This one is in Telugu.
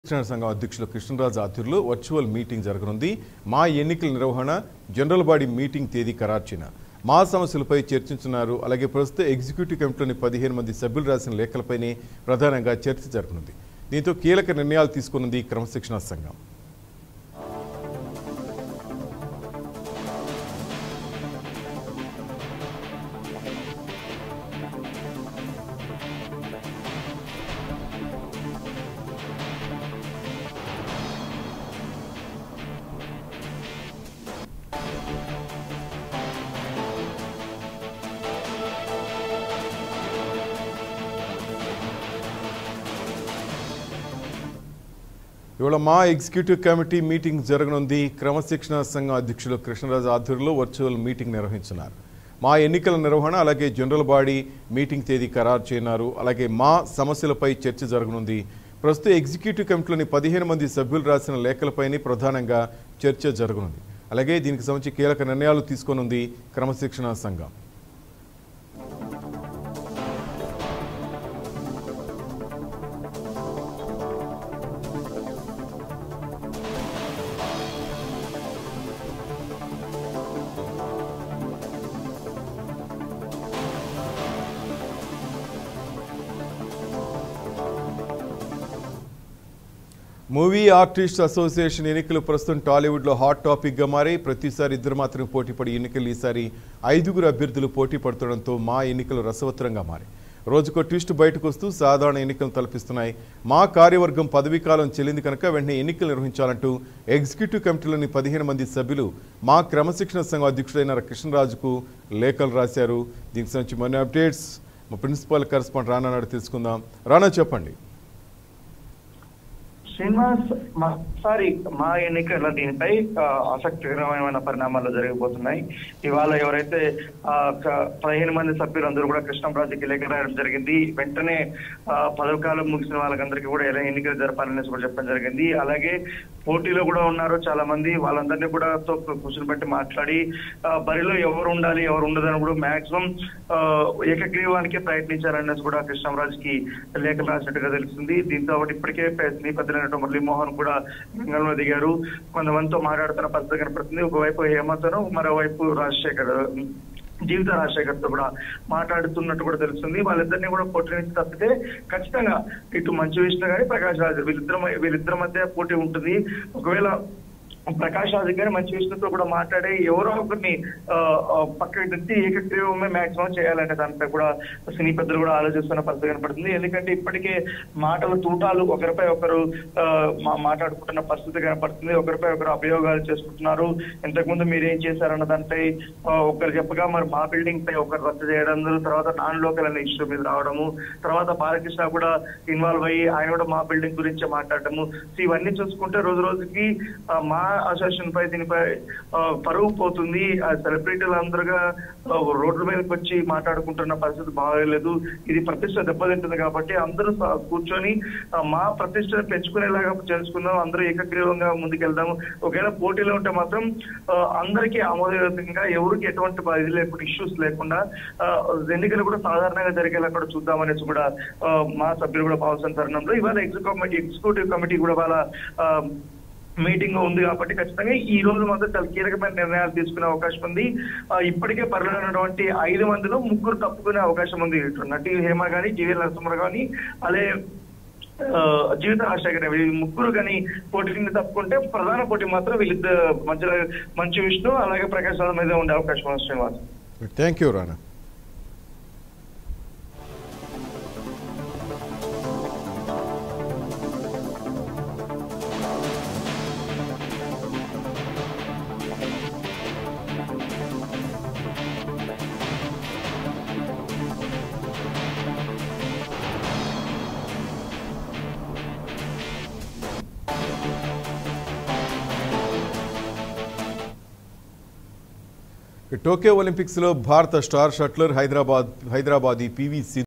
కృష్ణ సంఘం అధ్యక్షులు కృష్ణరాజు ఆధ్వర్యంలో వర్చువల్ మీటింగ్ జరగనుంది మా ఎన్నికల నిర్వహణ జనరల్ బాడీ మీటింగ్ తేదీ ఖరార్చిన మా సమస్యలపై చర్చించున్నారు అలాగే ప్రస్తుత ఎగ్జిక్యూటివ్ కమిటీలోని పదిహేను మంది సభ్యులు రాసిన లేఖలపైనే ప్రధానంగా చర్చ జరగనుంది దీంతో కీలక నిర్ణయాలు తీసుకున్నది క్రమశిక్షణ సంఘం ఇవాళ మా ఎగ్జిక్యూటివ్ కమిటీ మీటింగ్ జరగనుంది క్రమశిక్షణ సంఘం అధ్యక్షులు కృష్ణరాజు ఆధ్వర్యంలో వర్చువల్ మీటింగ్ నిర్వహించున్నారు మా ఎన్నికల నిర్వహణ అలాగే జనరల్ బాడీ మీటింగ్ తేదీ ఖరారు చేయనున్నారు అలాగే మా సమస్యలపై చర్చ జరగనుంది ప్రస్తుత ఎగ్జిక్యూటివ్ కమిటీలోని పదిహేను మంది సభ్యులు రాసిన లేఖలపైనే ప్రధానంగా చర్చ జరగనుంది అలాగే దీనికి సంబంధించి కీలక నిర్ణయాలు తీసుకోనుంది క్రమశిక్షణ సంఘం మూవీ ఆర్టిస్ట్ అసోసియేషన్ ఎన్నికలు ప్రస్తుతం టాలీవుడ్లో హాట్ టాపిక్గా మారి ప్రతిసారి ఇద్దరు మాత్రమే పోటీ పడి ఎన్నికలు ఈసారి ఐదుగురు అభ్యర్థులు పోటీ పడుతుండడంతో మా ఎన్నికలు రసవత్తరంగా మారి రోజుకో ట్విస్ట్ బయటకు వస్తూ సాధారణ ఎన్నికలు తలపిస్తున్నాయి మా కార్యవర్గం పదవీకాలం చెల్లింది కనుక వెంటనే ఎన్నికలు నిర్వహించాలంటూ ఎగ్జిక్యూటివ్ కమిటీలోని పదిహేను మంది సభ్యులు మా క్రమశిక్షణ సంఘం అధ్యక్షుడైన కృష్ణరాజుకు లేఖలు రాశారు దీనికి సంబంధించి మరిన్ని అప్డేట్స్ మా ప్రిన్సిపల్ కరెస్పాండ్ రానా నాడు తెలుసుకుందాం రానా చెప్పండి శ్రీనివాస్ మరోసారి మా ఎన్నికల దీనిపై ఆ, ఆసక్తికరమైన పరిణామాలు జరగబోతున్నాయి ఇవాళ ఎవరైతే ఆ, క- పదిహేను మంది సభ్యులందరూ కూడా కృష్ణంరాజుకి లేఖ రాయడం జరిగింది వెంటనే ఆ, పదవి కాలం ముగిసిన వాళ్ళకందరికీ కూడా ఎలా ఎన్నికలు జరపాలనేసి కూడా చెప్పడం జరిగింది అలాగే పోటీలో కూడా ఉన్నారు చాలా మంది వాళ్ళందరినీ కూడా తో కూర్చుని బట్టి మాట్లాడి ఆ, బరిలో ఎవరు ఉండాలి ఎవరు ఉండదని కూడా మాక్సిమం ఏకగ్రీవానికి ప్రయత్నించారనేసి కూడా కృష్ణంరాజుకి లేఖలు రాసినట్టుగా తెలుస్తుంది దీంతో ఒకటి ఇప్పటికే నేపథ్యులైన మురళీమోహన్ కూడా రంగంలో దిగారు కొంతమందితో మాట్లాడుతున్న పరిస్థితి కనపడుతుంది ఒకవైపు హేమంతను మరోవైపు రాజశేఖర్ జీవిత రాజశేఖర్ తో కూడా మాట్లాడుతున్నట్టు కూడా తెలుస్తుంది వాళ్ళిద్దరిని కూడా పోటీ నుంచి తప్పితే ఖచ్చితంగా ఇటు మంచు విష్ణు గాని ప్రకాష్ రాజు వీళ్ళిద్దరు వీళ్ళిద్దరి మధ్య పోటీ ఉంటుంది ఒకవేళ ప్రకాష్ రాజు గారి మంచి విష్ణుతో కూడా మాట్లాడి ఎవరో ఒకరిని ఆ, ఆ, పక్కకి తెచ్చి ఏకగ్రీవమే మాక్సిమం చేయాలనే దానిపై కూడా సినీ పెద్దలు కూడా ఆలోచిస్తున్న పరిస్థితి కనపడుతుంది ఎందుకంటే ఇప్పటికే మాటల తూటాలు ఒకరిపై ఒకరు ఆ, మా- మాట్లాడుకుంటున్న పరిస్థితి కనపడుతుంది ఒకరిపై ఒకరు అభియోగాలు చేసుకుంటున్నారు ఇంతకుముందు మీరు ఏం చేశారన్న దానిపై ఆ, ఒకరు చెప్పగా మరి మా బిల్డింగ్ పై ఒకరు రద్దు చేయడం తర్వాత నాన్ లోకల్ అనే ఇష్యూ మీద రావడము తర్వాత బాలకృష్ణ కూడా ఇన్వాల్వ్ అయ్యి ఆయన కూడా మా బిల్డింగ్ గురించి మాట్లాడటము సో ఇవన్నీ చూసుకుంటే రోజు రోజుకి ఆ, మా అసోసియేషన్ పై దీనిపై ఆ, పరువు పోతుంది ఆ సెలబ్రిటీలు అందరుగా ఆ, రోడ్ల మీదకి వచ్చి మాట్లాడుకుంటున్న పరిస్థితి బాగలేదు ఇది ప్రతిష్ట దెబ్బతింటుంది కాబట్టి అందరూ స- కూర్చొని ఆ, మా ప్రతిష్టను పెంచుకునేలాగా చేసుకుందాం అందరూ ఏకగ్రీవంగా ముందుకెళ్దాం ఒకవేళ పోటీలో ఉంటే మాత్రం ఆ, అందరికీ ఆమోదయోగ్యంగా ఎవరికి ఎటువంటి బా- ఇది లేకుండా ఇష్యూస్ లేకుండా ఆ, ఎన్నికలు కూడా సాధారణంగా జరిగేలా కూడా చూద్దామనేసి కూడా ఆ, మా సభ్యులు కూడా భావిస్తున్న తరుణంలో ఇవాళ ఎగ్జిక్యూటివ్ ఎగ్జిక్యూటివ్ కమిటీ కూడా వాళ్ళ ఆ, మీటింగ్ ఉంది కాబట్టి ఖచ్చితంగా ఈ రోజు మాత్రం చాలా కీలకమైన నిర్ణయాలు తీసుకునే అవకాశం ఉంది ఆ, ఇప్పటికే పరిణినటువంటి ఐదు మందిలో ముగ్గురు తప్పుకునే అవకాశం ఉంది ఇటు నటి హేమ గాని జీవీ నరసింహ గాని అలాగే ఆ, జీవిత రాజశేఖర్ వీళ్ళు ముగ్గురు కానీ పోటీ నుండి తప్పుకుంటే ప్రధాన పోటీ మాత్రం వీళ్ళిద్దరు మధ్యలో మంచు విష్ణు అలాగే ప్రకాశ్ రావు మీద ఉండే అవకాశం ఉంది Srinivas thank you Rana Tokyo ఒలింపిక్స్లో భారత star shuttler Hyderabad Hyderabadi PV